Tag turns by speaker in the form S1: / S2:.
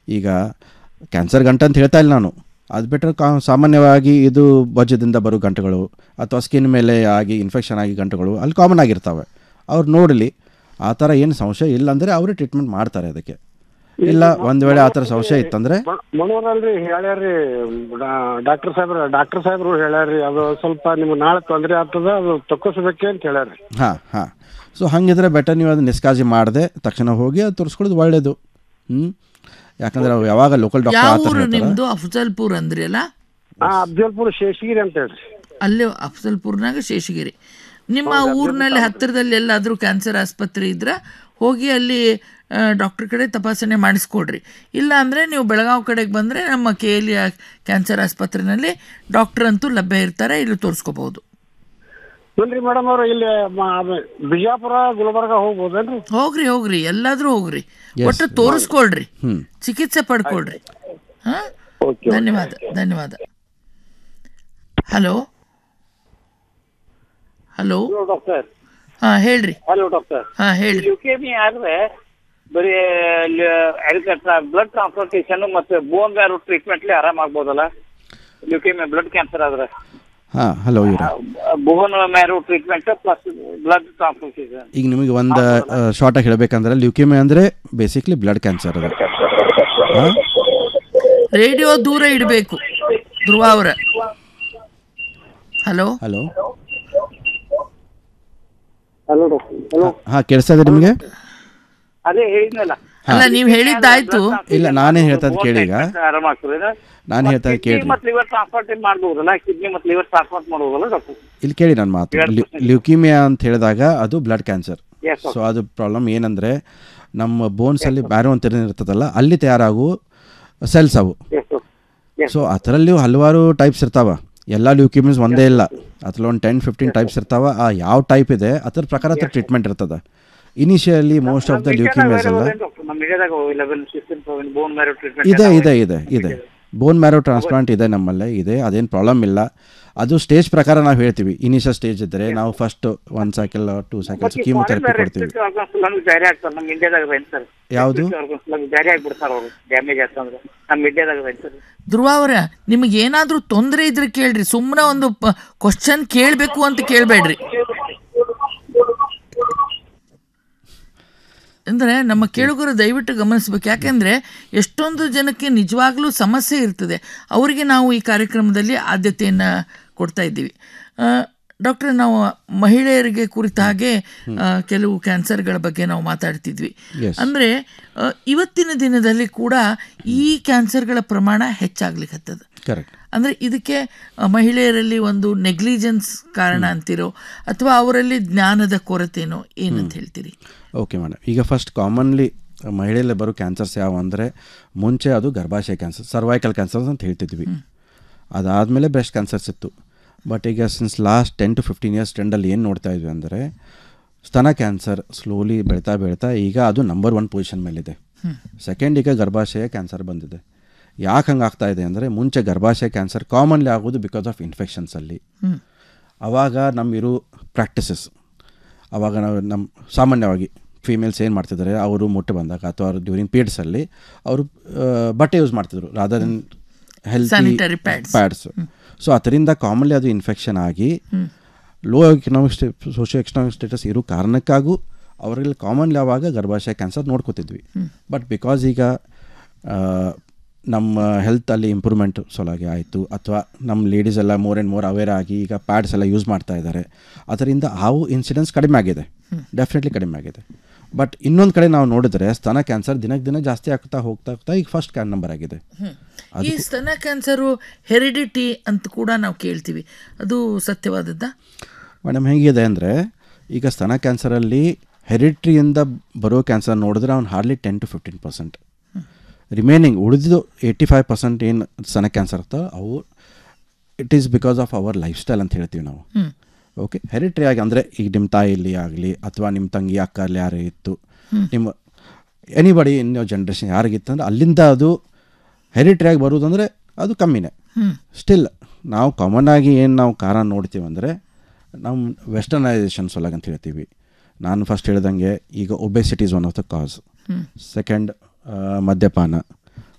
S1: ಈಗ ಕ್ಯಾನ್ಸರ್ ಗಂಟೆ ಅಂತ ಹೇಳ್ತಾ ಇಲ್ಲ ನಾನು ಅದು ಬಿಟ್ಟರೆ ಕಾ ಸಾಮಾನ್ಯವಾಗಿ ಇದು ಬಜ್ಜದಿಂದ ಬರೋ ಗಂಟೆಗಳು ಅಥವಾ ಸ್ಕಿನ್ ಮೇಲೆ ಆಗಿ ಇನ್ಫೆಕ್ಷನ್ ಆಗಿ ಗಂಟೆಗಳು ಅಲ್ಲಿ ಕಾಮನ್ ಆಗಿರ್ತವೆ ಅವ್ರು ನೋಡಲಿ ಆ ಥರ ಏನು ಸಂಶಯ ಇಲ್ಲ ಅಂದರೆ ಅವರೇ ಟ್ರೀಟ್ಮೆಂಟ್ ಮಾಡ್ತಾರೆ ಅದಕ್ಕೆ ಇಲ್ಲ ಒಂದು ವೇಳೆ ಆ ಥರ ಸಂಶಯ ಇತ್ತಂದರೆ
S2: ಮನೋರಲ್ರಿ ಹೇಳ್ಯಾರ್ರಿ ಡಾಕ್ಟರ್ ಸಾಹೇಬ್ರ ಡಾಕ್ಟರ್ ಸಾಹೇಬ್ರು ಹೇಳ್ಯಾರ್ರಿ ಅದು ಸ್ವಲ್ಪ ನಿಮ್ಗೆ ನಾಳೆ ತೊಂದರೆ ಆಗ್ತದ ಅದು ತಕ್ಕೋಸ್ಬೇಕೆ ಅಂತ ಹೇಳ್ಯಾರ್ರಿ
S1: ಹಾಂ ಹಾಂ ಸೊ ಹಾಗಿದ್ರೆ ಬೆಟರ್ ನೀವು ಅದು ನಿಷ್ಕಾಳಜಿ ಮಾಡದೆ ತಕ್ಷಣ ಹೋಗಿ ಅದು ತೋರಿಸ್ಕೊಳ್ಳೋದು ಒಳ್ಳೆಯದು ಹ್ಞೂ ಯಾಕಂದ್ರೆ ಅವು ಯಾವಾಗ ಲೋಕಲ್ ಡಾಕ್ಟರ್
S3: ಯಾವ
S1: ಆ ಥರ
S3: ಊರು
S1: ಹೇಳ್ತಾರೆ
S3: ನಿಮ್ದು ಅಫ್ಜಲ್ಪುರ್ ಅಂದ್ರಿ ಅಲ್ಲ
S2: ಹಾ ಅಫ್ಜಲ್ಪುರ್ ಶೇಷಗಿರಿ ಅಂತ ಹೇಳ್ರಿ
S3: ಅಲ್ಲೇ ಅಫ್ಜಲ್ಪುರ್ನಾಗ ಶೇಷಗಿರಿ ನಿಮ್ಮ ಊರಿನಲ್ಲಿ ಹತ್ತಿರದಲ್ಲಿ ಎಲ್ಲಾದರೂ ಕ್ಯಾನ್ಸರ್ ಆಸ್ಪತ್ರೆ ಇದ್ರೆ ಹೋಗಿ ಅಲ್ಲಿ ಡಾಕ್ಟರ್ ಕಡೆ ತಪಾಸಣೆ ಮಾಡಿಸ್ಕೊಡ್ರಿ ಇಲ್ಲ ಅಂದರೆ ನೀವು ಬೆಳಗಾವಿ ಕಡೆಗೆ ಬಂದರೆ ನಮ್ಮ ಕೆ ಎಲ್ ಕ್ಯಾನ್ಸರ್ ಆಸ್ಪತ್ರೆಯಲ್ಲಿ ಡಾಕ್ಟರ್ ಅಂತೂ ಲಭ್ಯ ಇರ್ತಾರೆ ಇಲ್ಲಿ ತೋರಿಸ್ಕೋಬಹುದು
S2: ಇಲ್ರಿ ಮೇಡಮ್ ಅವ್ರು ಇಲ್ಲಿ ಮ- ಅದು ಬಿಜಾಪುರ ಗುಲ್ಬರ್ಗ ಹೋಗ್ಬೋದೇನ್ರಿ
S3: ಹೋಗ್ರಿ ಹೋಗ್ರಿ ಎಲ್ಲಾದ್ರೂ ಹೋಗ್ರಿ ಒಟ್ಟು ತೋರಿಸ್ಕೊಳ್ರಿ
S1: ಹ್ಞೂ
S3: ಚಿಕಿತ್ಸೆ ಪಡ್ಕೊಳ್ರಿ ಹಾ ಧನ್ಯವಾದ ಧನ್ಯವಾದ ಹಲೋ ಹಲೋ
S4: ಡಾಕ್ಟರ್
S3: ಹಾ ಹೇಳ್ರಿ
S4: ಹಲೋ ಡಾಕ್ಟರ್
S3: ಹಾ ಹೇಳಿ
S4: ಲ್ಯೂಕೇಮಿ ಆದ್ರೆ ಬರೀ ಬ್ಲಡ್ ಟ್ರಾನ್ಸ್ಪ್ಲಾಂಟೇಶನ್ ಮತ್ತೆ ಬೋನ್ ಬ್ಯಾರೋ ಟ್ರೀಟ್ಮೆಂಟ್ಲಿ ಆರಾಮ್ ಆಗ್ಬೋದಲ್ಲ ಲ್ಯೂಕೇಮಿ ಬ್ಲಡ್ ಕ್ಯಾನ್ಸರ್ ಆದ್ರೆ
S1: ಹಾಂ ಹಲೋ ಇವರ
S4: bone marrow treatment plus blood transplantation
S1: ಈಗ ನಿಮಗೆ ಒಂದು ಶಾರ್ಟಾಗಿ ಹೇಳಬೇಕಂದ್ರೆ ಲ್ಯೂಕಿಮಿ ಅಂದರೆ ಬೇಸಿಕ್ಲಿ ಬ್ಲಡ್ ಕ್ಯಾನ್ಸರ್ ಅದು ಹಾಂ
S3: ರೇಡಿಯೋ ದೂರ ಇಡಬೇಕು ಧ್ರುವ ಅವರ hello
S1: hello
S4: hello doctor hello
S1: ಹಾಂ ಕೇಳಿಸ್ತಾ ಇದೆ ನಿಮಗೆ
S4: ಅದೇ ಹೇಳಿದ್ನಲ್ಲ
S3: ಅಲ್ಲ ನೀವು ಹೇಳಿದ್ದಾಯ್ತು
S1: ಇಲ್ಲ ನಾನೇ ಹೇಳ್ತಾ ಇದ್ದು ಕೇಳಿ ಈಗ
S4: ಆರಾಮ್ ಆಗ್ತದೆ
S1: ನಾನು ಹೇಳ್ತಾ ಇದ್ದು ಕೇಳಿ
S4: ಮತ್ತೆ ಲಿವರ್ ಟ್ರಾನ್ಸ್ಪ್ಲಾಂಟ್ ಮಾಡ್ಬೋದಲ್ಲ ಕಿಡ್ನಿ ಮತ್ತೆ ಲಿವರ್ ಟ್ರಾನ್ಸ್ಪ್ಲಾಂಟ್ ಮಾಡ್ಬೋದಲ್ಲ ಡಾಕ್ಟರ್
S1: ಇಲ್ಲಿ ಕೇಳಿ ನನ್ನ ಮಾತು ಲ್ಯೂಕಿಮಿಯಾ ಅಂತ ಹೇಳಿದಾಗ ಅದು ಬ್ಲಡ್ ಕ್ಯಾನ್ಸರ್
S4: Yes,
S1: ಸೊ ಅದು ಪ್ರಾಬ್ಲಮ್ ಏನಂದರೆ ನಮ್ಮ ಬೋನ್ಸಲ್ಲಿ ಬ್ಯಾರೋ ಅಂತ ಇರ್ತದಲ್ಲ ಅಲ್ಲಿ ತಯಾರಾಗುವ ಸೆಲ್ಸ್ ಅವು ಸೊ ಅದರಲ್ಲಿಯೂ ಹಲವಾರು ಟೈಪ್ಸ್ ಇರ್ತಾವ ಎಲ್ಲ ಲ್ಯೂಕಿಮಿಸ್ ಒಂದೇ ಇಲ್ಲ ಅದ್ರಲ್ಲಿ ಒಂದು ಟೆನ್ ಫಿಫ್ಟೀನ್ ಟೈಪ್ಸ್ ಇರ್ತಾವ ಆ ಯಾವ ಟೈಪ್ ಇದೆ ಅದ್ರ ಪ್ರಕಾರ ಅದ್ರ ಟ್ರೀಟ್ಮೆಂಟ್ ಇರ್ತದೆ initially most of the leukaemias ಎಲ್ಲ
S4: ನಮ್ಮ ಮೀಡಿಯಾದಾಗ eleven sixteen bone marrow treatment
S1: ಇದೆ ಇದೆ ಇದೆ ಇದೆ ಬೋನ್ ಮ್ಯಾರೋ ಟ್ರಾನ್ಸ್ಪ್ಲಾಂಟ್ ಇದೆ ನಮ್ಮಲ್ಲೇ ಇದೆ ಅದೇನು ಪ್ರಾಬ್ಲಮ್ ಇಲ್ಲ ಅದು ಸ್ಟೇಜ್ ಪ್ರಕಾರ ನಾವು ಹೇಳ್ತೀವಿ ಇನಿಷಿಯಲ್ ಸ್ಟೇಜ್ ಇದ್ದರೆ ನಾವು first one cycle two cycles chemotherapy ಕೊಡ್ತೀವಿ
S4: ಜಾರಿ ಆಗ್ತಾರೆ ನಮ್ಮ ಇಂಡಿಯಾದಾಗ ಸರ್
S1: ಯಾವುದು
S4: ಜಾರಿ ಆಗ್ಬಿಡ್ತಾರ ಅವರು ಡ್ಯಾಮೇಜ್ ಆಗ್ತಂದ್ರೆ ನಮ್ಮ ಇಂಡಿಯಾದಾಗ ಸರ್
S3: ಧ್ರುವ ಅವರ ನಿಮಗೆ ಏನಾದರೂ ತೊಂದರೆ ಇದ್ರೆ ಕೇಳ್ರಿ ಸುಮ್ಮನೆ ಒಂದು ಕ್ವಶನ್ ಕೇಳಬೇಕು ಅಂತ ಕೇಳಬೇಡ್ರಿ ಅಂದರೆ ನಮ್ಮ ಕೇಳುಗರು ದಯವಿಟ್ಟು ಗಮನಿಸ್ಬೇಕು ಯಾಕೆಂದರೆ ಎಷ್ಟೊಂದು ಜನಕ್ಕೆ ನಿಜವಾಗ್ಲೂ ಸಮಸ್ಯೆ ಇರ್ತದೆ ಅವರಿಗೆ ನಾವು ಈ ಕಾರ್ಯಕ್ರಮದಲ್ಲಿ ಆದ್ಯತೆಯನ್ನು ಕೊಡ್ತಾ ಇದ್ದೀವಿ ಡಾಕ್ಟ್ರೆ ನಾವು ಮಹಿಳೆಯರಿಗೆ ಕುರಿತ ಹಾಗೆ ಆ, ಕೆಲವು ಕ್ಯಾನ್ಸರ್ಗಳ ಬಗ್ಗೆ ನಾವು ಮಾತಾಡ್ತಿದ್ವಿ
S1: Yes.
S3: ಅಂದರೆ ಇವತ್ತಿನ ದಿನದಲ್ಲಿ ಕೂಡ ಈ ಕ್ಯಾನ್ಸರ್ಗಳ ಪ್ರಮಾಣ ಹೆಚ್ಚಾಗ್ಲಿಕ್ಕತ್ತದ
S1: ಕರೆಕ್ಟ್
S3: ಅಂದರೆ ಇದಕ್ಕೆ ಆ, ಮಹಿಳೆಯರಲ್ಲಿ ಒಂದು ನೆಗ್ಲಿಜೆನ್ಸ್ ಕಾರಣ ಅಂತಿರೋ ಅಥವಾ ಅವರಲ್ಲಿ ಜ್ಞಾನದ ಕೊರತೆನೋ ಏನಂತ ಹೇಳ್ತೀರಿ
S1: ಓಕೆ ಮೇಡಮ್ ಈಗ ಫಸ್ಟ್ ಕಾಮನ್ಲಿ ಮಹಿಳೆಯಲ್ಲಿ ಬರೋ ಕ್ಯಾನ್ಸರ್ಸ್ ಯಾವ ಅಂದರೆ ಮುಂಚೆ ಅದು ಗರ್ಭಾಶಯ ಕ್ಯಾನ್ಸರ್ ಸರ್ವೈಕಲ್ ಕ್ಯಾನ್ಸರ್ಸ್ ಅಂತ ಹೇಳ್ತಿದ್ವಿ ಅದಾದಮೇಲೆ ಬ್ರೆಸ್ಟ್ ಕ್ಯಾನ್ಸರ್ಸ್ ಇತ್ತು ಬಟ್ ಈಗ since last ten to fifteen years ಟ್ರೆಂಡಲ್ಲಿ ಏನು ನೋಡ್ತಾ ಇದ್ವಿ ಅಂದರೆ ಸ್ತನ ಕ್ಯಾನ್ಸರ್ ಸ್ಲೋಲಿ ಬೆಳೀತಾ ಬೆಳೀತಾ ಈಗ ಅದು ನಂಬರ್ ಒನ್ ಪೊಸಿಷನ್ ಮೇಲಿದೆ ಸೆಕೆಂಡ್ ಈಗ ಗರ್ಭಾಶಯ ಕ್ಯಾನ್ಸರ್ ಬಂದಿದೆ ಯಾಕೆ ಹಂಗೆ ಆಗ್ತಾ ಇದೆ ಅಂದರೆ ಮುಂಚೆ ಗರ್ಭಾಶಯ ಕ್ಯಾನ್ಸರ್ ಕಾಮನ್ಲಿ ಆಗೋದು ಬಿಕಾಸ್ ಆಫ್ ಇನ್ಫೆಕ್ಷನ್ಸಲ್ಲಿ ಆವಾಗ ನಮ್ಮಿರೋ ಪ್ರಾಕ್ಟಿಸಸ್ ಆವಾಗ ನಾವು ನಮ್ಮ ಸಾಮಾನ್ಯವಾಗಿ ಫೀಮೇಲ್ಸ್ ಏನು ಮಾಡ್ತಿದ್ದಾರೆ ಅವರು ಮುಟ್ಟೆ ಬಂದಾಗ ಅಥವಾ ಅವರು ಡ್ಯೂರಿಂಗ್ ಪೀರಿಯಡ್ಸಲ್ಲಿ ಅವರು ಬಟ್ಟೆ ಯೂಸ್ ಮಾಡ್ತಿದ್ರು rather then healthy
S3: Sanitary pads.
S1: Pads so ಅದರಿಂದ ಕಾಮನ್ಲಿ ಅದು ಇನ್ಫೆಕ್ಷನ್ ಆಗಿ low economic stay socio economic status ಇರೋ ಕಾರಣಕ್ಕಾಗೂ ಅವರಲ್ಲಿ ಕಾಮನ್ಲಿ ಆವಾಗ ಗರ್ಭಾಶಯ ಕ್ಯಾನ್ಸರ್ ನೋಡ್ಕೋತಿದ್ವಿ ಬಟ್ ಬಿಕಾಸ್ ಈಗ ಆ, ನಮ್ಮ ಹೆಲ್ತಲ್ಲಿ ಇಂಪ್ರೂವ್ಮೆಂಟ್ ಸಲುವಾಗಿ ಆಯಿತು ಅಥವಾ ನಮ್ಮ ಲೇಡೀಸ್ ಎಲ್ಲ ಮೋರ್ ಆ್ಯಂಡ್ ಮೋರ್ ಅವೇರ್ ಆಗಿ ಈಗ ಪ್ಯಾಡ್ಸ್ ಎಲ್ಲ ಯೂಸ್ ಮಾಡ್ತಾ ಇದ್ದಾರೆ ಅದರಿಂದ ಆವು ಇನ್ಸಿಡೆನ್ಸ್ ಕಡಿಮೆ ಆಗಿದೆ ಡೆಫಿನೆಟ್ಲಿ ಕಡಿಮೆ ಆಗಿದೆ ಬಟ್ ಇನ್ನೊಂದು ಕಡೆ ನಾವು ನೋಡಿದ್ರೆ ಸ್ತನ ಕ್ಯಾನ್ಸರ್ ದಿನಕ್ಕೆ ದಿನ ಜಾಸ್ತಿ ಆಗ್ತಾ ಹೋಗ್ತಾ ಹೋಗ್ತಾ ಈಗ ಫಸ್ಟ್ ಕ್ಯಾನ್ ನಂಬರ್ ಆಗಿದೆ
S3: ಈ ಸ್ತನ ಕ್ಯಾನ್ಸರು ಹೆರಿಡಿಟಿ ಅಂತ ಕೂಡ ನಾವು ಕೇಳ್ತೀವಿ ಅದು ಸತ್ಯವಾದದ್ದ
S1: ಮೇಡಮ್ ಹೇಗಿದೆ ಅಂದರೆ ಈಗ ಸ್ತನ ಕ್ಯಾನ್ಸರಲ್ಲಿ ಹೆರಿಟ್ರಿಯಿಂದ ಬರೋ ಕ್ಯಾನ್ಸರ್ ನೋಡಿದ್ರೆ ಅವ್ನು hardly ten to fifteen percent remaining ಉಳಿದಿದ್ದು ಏಯ್ಟಿ ಫೈವ್ ಪರ್ಸೆಂಟ್ ಏನು ಸ್ತನ ಕ್ಯಾನ್ಸರ್ ಇರ್ತಾವೆ ಅವು ಇಟ್ ಈಸ್ ಬಿಕಾಸ್ ಆಫ್ ಅವರ್ ಲೈಫ್ ಸ್ಟೈಲ್ ಅಂತ ಹೇಳ್ತೀವಿ ನಾವು ಓಕೆ ಹೆರಿಟ್ರಿ ಆಗಿ ಅಂದರೆ ಈಗ ನಿಮ್ಮ ತಾಯಿಯಲ್ಲಿ ಆಗಲಿ ಅಥವಾ ನಿಮ್ಮ ತಂಗಿ ಅಕ್ಕ ಅಲ್ಲಿ ಯಾರು ಇತ್ತು ನಿಮ್ಮ ಎನಿಬಡಿ ಇನ್ ಜನ್ರೇಷನ್ ಯಾರಿಗಿತ್ತು ಅಂದರೆ ಅಲ್ಲಿಂದ ಅದು ಹೆರಿಟ್ರಿಯಾಗಿ ಬರುವುದಂದರೆ ಅದು ಕಮ್ಮಿನೇ ಸ್ಟಿಲ್ ನಾವು ಕಾಮನ್ ಆಗಿ ಏನು ನಾವು ಕಾರಣ ನೋಡ್ತೀವಿ ಅಂದರೆ ನಮ್ಮ ವೆಸ್ಟರ್ನೈಸೇಷನ್ ಸೊಲಾಗ ಅಂತ ಹೇಳ್ತೀವಿ ನಾನು ಫಸ್ಟ್ ಹೇಳ್ದಂಗೆ ಈಗ obesity is one of the cause second ಮದ್ಯಪಾನ